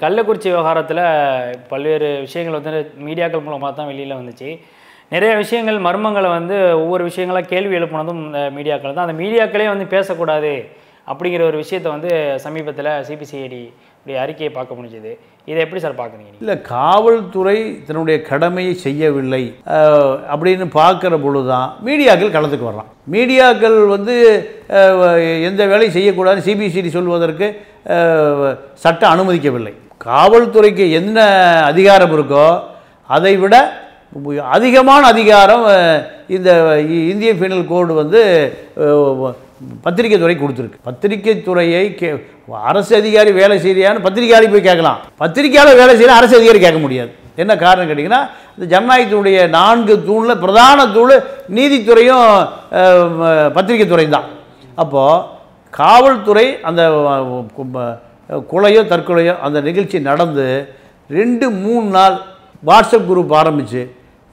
கள்ளக்குறிச்சி விவகாரத்தில் பல்வேறு விஷயங்கள் வந்து மீடியாக்கள் மூலமாக தான் வெளியில் வந்துச்சு நிறைய விஷயங்கள் மர்மங்களை வந்து ஒவ்வொரு விஷயங்களா கேள்வி எழுப்புனதும் இந்த மீடியாக்கள் தான் அந்த மீடியாக்களே வந்து பேசக்கூடாது அப்படிங்கிற ஒரு விஷயத்தை வந்து சமீபத்தில் சிபிசிஐடி உடைய அறிக்கையை பார்க்க முடிஞ்சது இதை எப்படி சார் பார்க்குறீங்க நீங்கள் இல்லை காவல்துறை தன்னுடைய கடமையை செய்யவில்லை அஹ், அப்படின்னு பார்க்குற பொழுது தான் மீடியாக்கள் களத்துக்கு வர்றான் மீடியாக்கள் வந்து அஹ், எந்த வேலையும் செய்யக்கூடாது சிபிசிடி சொல்வதற்கு அஹ், சட்டம் அனுமதிக்கவில்லை காவல்துறைக்கு என்ன அதிகாரம் இருக்கோ அதை விட அதிகமான அதிகாரம் அஹ், இந்த இ- இந்திய பீனல் கோடு வந்து அஹ், பத்திரிகை துறை கொடுத்துருக்கு பத்திரிகை துறையை கே அரசு அதிகாரி வேலை செய்யறியான்னு பத்திரிகையாளி போய் கேட்கலாம் பத்திரிகையாளர் வேலை செய்யலாம் அரசு அதிகாரி கேட்க முடியாது என்ன காரணம் கேட்டிங்கன்னா இந்த ஜனநாயகத்தினுடைய நான்கு தூணில் பிரதான தூள் நீதித்துறையும் அஹ், ம- பத்திரிகை துறையும் தான் அப்போது காவல்துறை அந்த அஹ், கு- கொலையோ தற்கொலையோ அந்த நிகழ்ச்சி நடந்து ரெண்டு மூணு நாள் வாட்ஸ்அப் குரூப் ஆரம்பித்து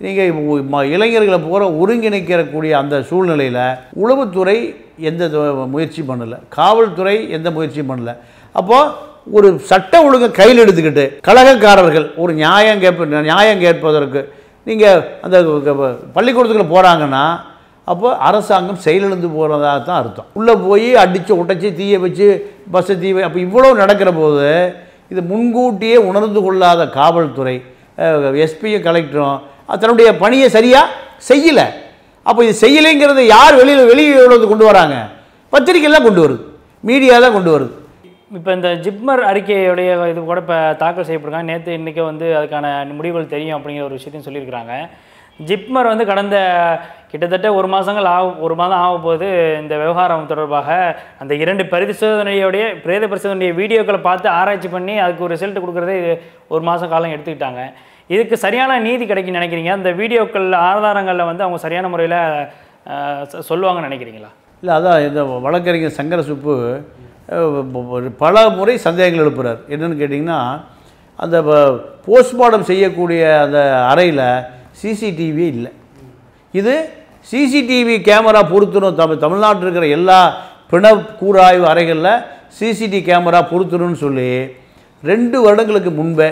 நீங்கள் இளைஞர்களை பூரா ஒருங்கிணைக்கிறக்கூடிய அந்த சூழ்நிலையில் உளவுத்துறை எந்த து- முயற்சியும் பண்ணலை காவல்துறை எந்த முயற்சியும் பண்ணல அப்போது ஒரு சட்ட ஒழுங்கை கையில் எடுத்துக்கிட்டு கழகக்காரர்கள் ஒரு நியாயம் கேட்ப நியாயம் கேட்பதற்கு நீங்கள் அந்த க- பள்ளிக்கூடத்துக்குள்ள போகிறாங்கன்னா அப்போ அரசாங்கம் செயலிழந்து போகிறதாக தான் அர்த்தம் உள்ளே போய் அடித்து உடைச்சி தீய வச்சு பஸ்ஸை தீ வை- அப்போ இவ்வளோ நடக்கிற போது இது முன்கூட்டியே உணர்ந்து கொள்ளாத காவல்துறை எஸ்பியும் கலெக்டரும் அது தன்னுடைய பணியை சரியாக செய்யலை அப்போ இது செய்யலைங்கிறத யார் வெளியில் வெளியே கொண்டு வராங்க பத்திரிக்கைலாம் கொண்டு வருது மீடியா தான் கொண்டு வருது இப்போ இந்த ஜிப்மர் அறிக்கையுடைய இது கூட இப்போ தாக்கல் செய்யப்படுறாங்க நேற்று இன்றைக்கி வந்து அதுக்கான முடிவுகள் தெரியும் அப்படிங்கிற ஒரு விஷயத்தையும் சொல்லியிருக்கிறாங்க ஜிப்மர் வந்து கடந்த கிட்டத்தட்ட ஒரு மாதங்கள் ஆக ஒரு மாதம் ஆக போது இந்த விவகாரம் தொடர்பாக அந்த இரண்டு பரிசோதனையுடைய பிரேத பரிசோதனைய வீடியோக்களை பார்த்து ஆராய்ச்சி பண்ணி அதுக்கு ஒரு ரிசல்ட் கொடுக்குறதே இது ஒரு மாதம் காலம் எடுத்துக்கிட்டாங்க இதுக்கு சரியான நீதி கிடைக்குன்னு நினைக்கிறீங்க அந்த வீடியோக்கள் ஆதாரங்களில் வந்து அவங்க சரியான முறையில் சொல்லுவாங்கன்னு நினைக்கிறீங்களா இல்லை அதான் இந்த வழக்கறிஞர் சங்கர சுப்பு அஹ், ஒரு பல முறை சந்தேகங்கள் எழுப்புறார் என்னன்னு கேட்டிங்கன்னா அந்த போஸ்ட்மார்ட்டம் செய்யக்கூடிய அந்த அறையில் சிசிடிவி இல்லை இது சிசிடிவி கேமரா பொருத்தணும் தமிழ் தமிழ்நாட்டில் இருக்கிற எல்லா பிண கூராய்வு அறைகளில் சிசிடிவி கேமரா பொருத்தணும்னு சொல்லி ரெண்டு வருடங்களுக்கு முன்பே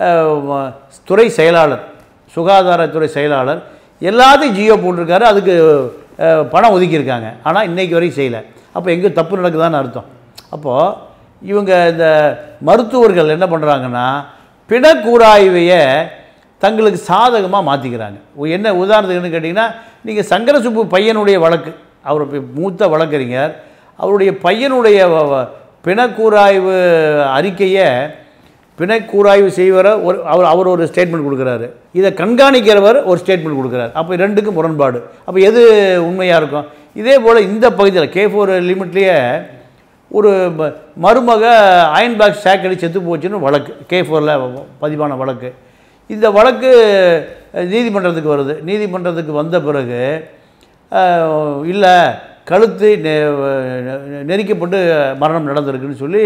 அஹ், துறை செயலாளர் சுகாதாரத்துறை செயலாளர் எல்லாத்தையும் ஜியோ போட்டிருக்காரு அதுக்கு அஹ், பணம் ஒதுக்கியிருக்காங்க ஆனால் இன்னைக்கு வரைக்கும் செய்யலை அப்போ எங்கே தப்பு நடக்குதான்னு அர்த்தம் அப்போது இவங்க இந்த மருத்துவர்கள் என்ன பண்ணுறாங்கன்னா பிணக்கூராய்வையை தங்களுக்கு சாதகமாக மாற்றிக்கிறாங்க என்ன உதாரணத்துக்குன்னு கேட்டிங்கன்னா நீங்கள் சங்கரசுப்பு பையனுடைய வழக்கு அவர் இப்ப மூத்த வழக்கறிஞர் அவருடைய பையனுடைய வ- வ- பிணக்கூராய்வு அறிக்கையை பிணக்கூராய்வு செய்வர ஒரு அவர் அவர் ஒரு ஸ்டேட்மெண்ட் கொடுக்குறாரு இதை கண்காணிக்கிறவர் ஒரு ஸ்டேட்மெண்ட் கொடுக்குறாரு அப்போ ரெண்டுக்கும் முரண்பாடு அப்போ எது உண்மையாக இருக்கும் இதே போல் இந்த பகுதியில் கே ஃபோர் லிமிட்லேயே ஒரு ம- மருமக அயன் பாக்ஸ் சேக்கடி செத்து போச்சுன்னு வழக்கு கே ஃபோரில் பதிவான வழக்கு இந்த வழக்கு அஹ், நீதிமன்றத்துக்கு வருது நீதிமன்றத்துக்கு வந்த பிறகு இல்லை கழுத்து நெ- நெ- நெரிக்கப்பட்டு மரணம் நடந்திருக்குன்னு சொல்லி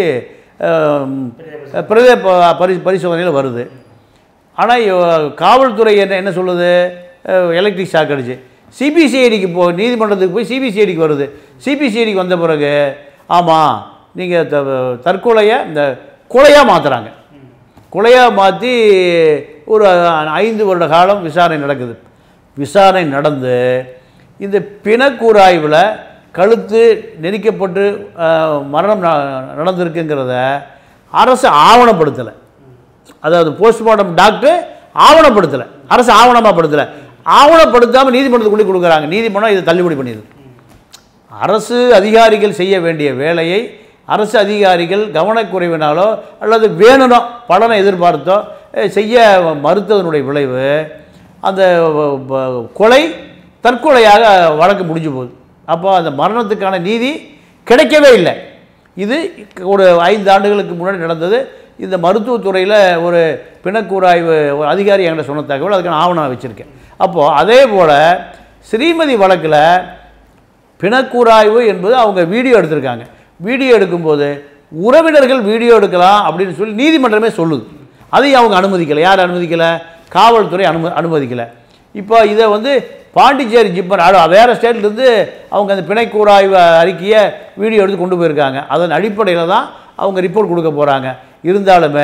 அஹ், பிரேத ப- பரி பரிசோதனையில் வருது ஆனால் காவல்துறை என்ன என்ன சொல்லுது எலக்ட்ரிக் ஷாக் அடிச்சு சிபிசிஐடிக்கு போ நீதிமன்றத்துக்கு போய் சிபிசிஐடிக்கு வருது சிபிசிஐடிக்கு வந்த பிறகு ஆமாம் நீங்கள் த தற்கொலையை இந்த கொலையாக மாற்றுறாங்க கொலையாக மாற்றி ஒரு ஐந்து வருட காலம் விசாரணை நடக்குது விசாரணை நடந்து இந்த பிணக்கூராய்வில் கழுத்து நெரிக்கப்பட்டு அஹ், மரணம் ந- நடந்திருக்குங்கிறத அரசு ஆவணப்படுத்தலை அதாவது போஸ்ட்மார்ட்டம் டாக்டர் ஆவணப்படுத்தலை அரசு ஆவணமாக படுத்தலை ஆவணப்படுத்தாமல் நீதிமன்றத்துக்கு கொண்டு கொடுக்குறாங்க நீதிமன்றம் இதை தள்ளுபடி பண்ணிடுது அரசு அதிகாரிகள் செய்ய வேண்டிய வேலையை அரசு அதிகாரிகள் கவனக்குறைவினாலோ அல்லது வேணுனோ பலனை எதிர்பார்த்தோ அஹ், செய்ய மறுத்ததனுடைய விளைவு அந்த வ- வ- கொலை தற்கொலையாக வழக்கு முடிஞ்சு போகுது அப்போ அந்த மரணத்துக்கான நீதி கிடைக்கவே இல்லை இது ஒரு ஐந்து ஆண்டுகளுக்கு முன்னாடி நடந்தது இந்த மருத்துவத்துறையில் ஒரு பிணக்கூராய்வு ஒரு அதிகாரி என்கிட்ட சொன்ன தகவல் அதுக்கான ஆவணம் நான் வச்சுருக்கேன் அப்போது அதே போல் ஸ்ரீமதி வழக்கில் பிணக்கூராய்வு என்பது அவங்க வீடியோ எடுத்திருக்காங்க வீடியோ எடுக்கும்போது உறவினர்கள் வீடியோ எடுக்கலாம் அப்படின்னு சொல்லி நீதிமன்றமே சொல்லுது அதையும் அவங்க அனுமதிக்கலை யார் அனுமதிக்கலை காவல்துறை அனும அனுமதிக்கலை இப்போ இதை வந்து பாண்டிச்சேரி ஜிப்பர் அட- வேற ஸ்டேட்லேருந்து அவங்க அந்த பிணைக்கூராய்வு அறிக்கையை வீடியோ எடுத்து கொண்டு போயிருக்காங்க அதன் அடிப்படையில் தான் அவங்க ரிப்போர்ட் கொடுக்க போகிறாங்க இருந்தாலுமே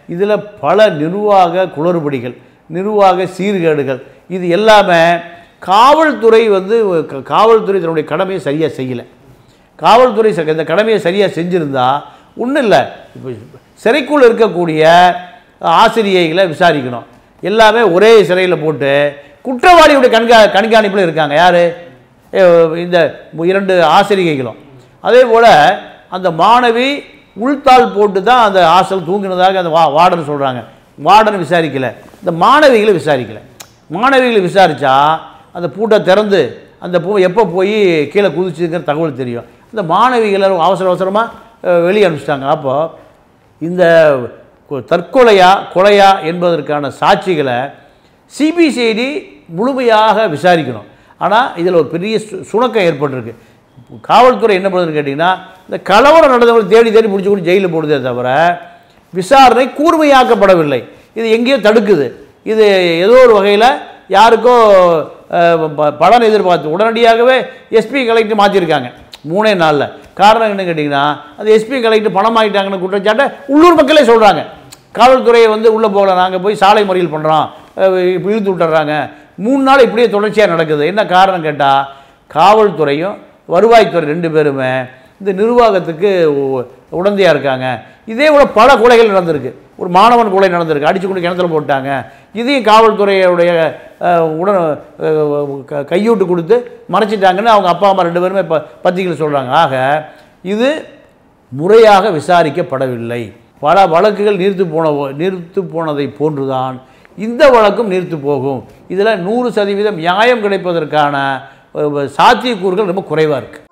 இதில் பல நிர்வாக குளறுபடிகள் நிர்வாக சீர்கேடுகள் இது எல்லாமே காவல்துறை வந்து க- காவல்துறை தன்னுடைய கடமையை சரியாக செய்யலை காவல்துறை ச- இந்த கடமையை சரியாக செஞ்சுருந்தா ஒன்றும் இல்லை இப்போ சிறைக்குள் இருக்கக்கூடிய ஆசிரியைகளை விசாரிக்கணும் எல்லாமே ஒரே சிறையில் போட்டு குற்றவாளியுடைய கண்கா கண்காணிப்பில் இருக்காங்க யார் இந்த இரண்டு ஆசிரியைகளும் அதே போல் அந்த மாணவி உள்தாள் போட்டு தான் அந்த ஹாஸ்டல் தூங்கினதாக அந்த வா வார்டன் சொல்கிறாங்க வார்டன் விசாரிக்கலை இந்த மாணவிகளை விசாரிக்கலை மாணவிகளை விசாரித்தா அந்த பூட்டை திறந்து அந்த பூ எப்போ போய் கீழே குதிச்சுங்கிற தகவல் தெரியும் இந்த மாணவிகளை அவசர அவசரமாக வெளியே அனுப்பிச்சிட்டாங்க அப்போது இந்த கு- தற்கொலையா கொலையா என்பதற்கான சாட்சிகளை சிபிசிஐடி முழுமையாக விசாரிக்கணும் ஆனால் இதில் ஒரு பெரிய சு- சுணக்கம் ஏற்பட்டிருக்கு காவல்துறை என்ன பண்ணுதுன்னு கேட்டிங்கன்னா இந்த கலவரம் நடந்தவங்க தேடி தேடி முடிச்சு கொண்டு ஜெயிலில் போடுதே தவிர விசாரணை கூர்மையாக்கப்படவில்லை இது எங்கேயோ தடுக்குது இது ஏதோ ஒரு வகையில் யாருக்கோ அஹ், ப- பலன் எதிர்பார்த்து உடனடியாகவே எஸ்பி கலெக்டர் மாற்றிருக்காங்க மூணே நாளில் காரணம் என்ன கேட்டிங்கன்னா அந்த எஸ்பி கலெக்டர் பணம் ஆகிட்டாங்கன்னு குற்றச்சாட்டை உள்ளூர் மக்களே சொல்கிறாங்க காவல்துறையை வந்து உள்ளே போகல நாங்கள் போய் சாலை மறியல் பண்ணுறோம் இப்போ இழுத்து விட்டுறாங்க மூணு நாள் இப்படியே தொடர்ச்சியாக நடக்குது என்ன காரணம் கேட்டால் காவல்துறையும் வருவாய்த்துறை ரெண்டு பேருமே இந்த நிர்வாகத்துக்கு உ- உடந்தையாக இருக்காங்க இதே போல பல கொலைகள் நடந்திருக்கு ஒரு மாணவன் கொலை நடந்திருக்கு அடிச்சு கொண்டு கிணத்துல போட்டாங்க இதையும் காவல்துறையுடைய அஹ், உடன் அஹ், க- கையூட்டு கொடுத்து மறைச்சிட்டாங்கன்னு அவங்க அப்பா அம்மா ரெண்டு பேருமே ப பத்திரிகையில் சொல்கிறாங்க ஆக இது முறையாக விசாரிக்கப்படவில்லை பல வழக்குகள் நீர்த்து போன நீர்த்து போனதை போன்றுதான் இந்த வழக்கும் நீர்த்து போகும் இதில் நூறு சதவீதம் நியாயம் கிடைப்பதற்கான அஹ், சாத்தியக்கூறுகள் ரொம்ப குறைவாக இருக்குது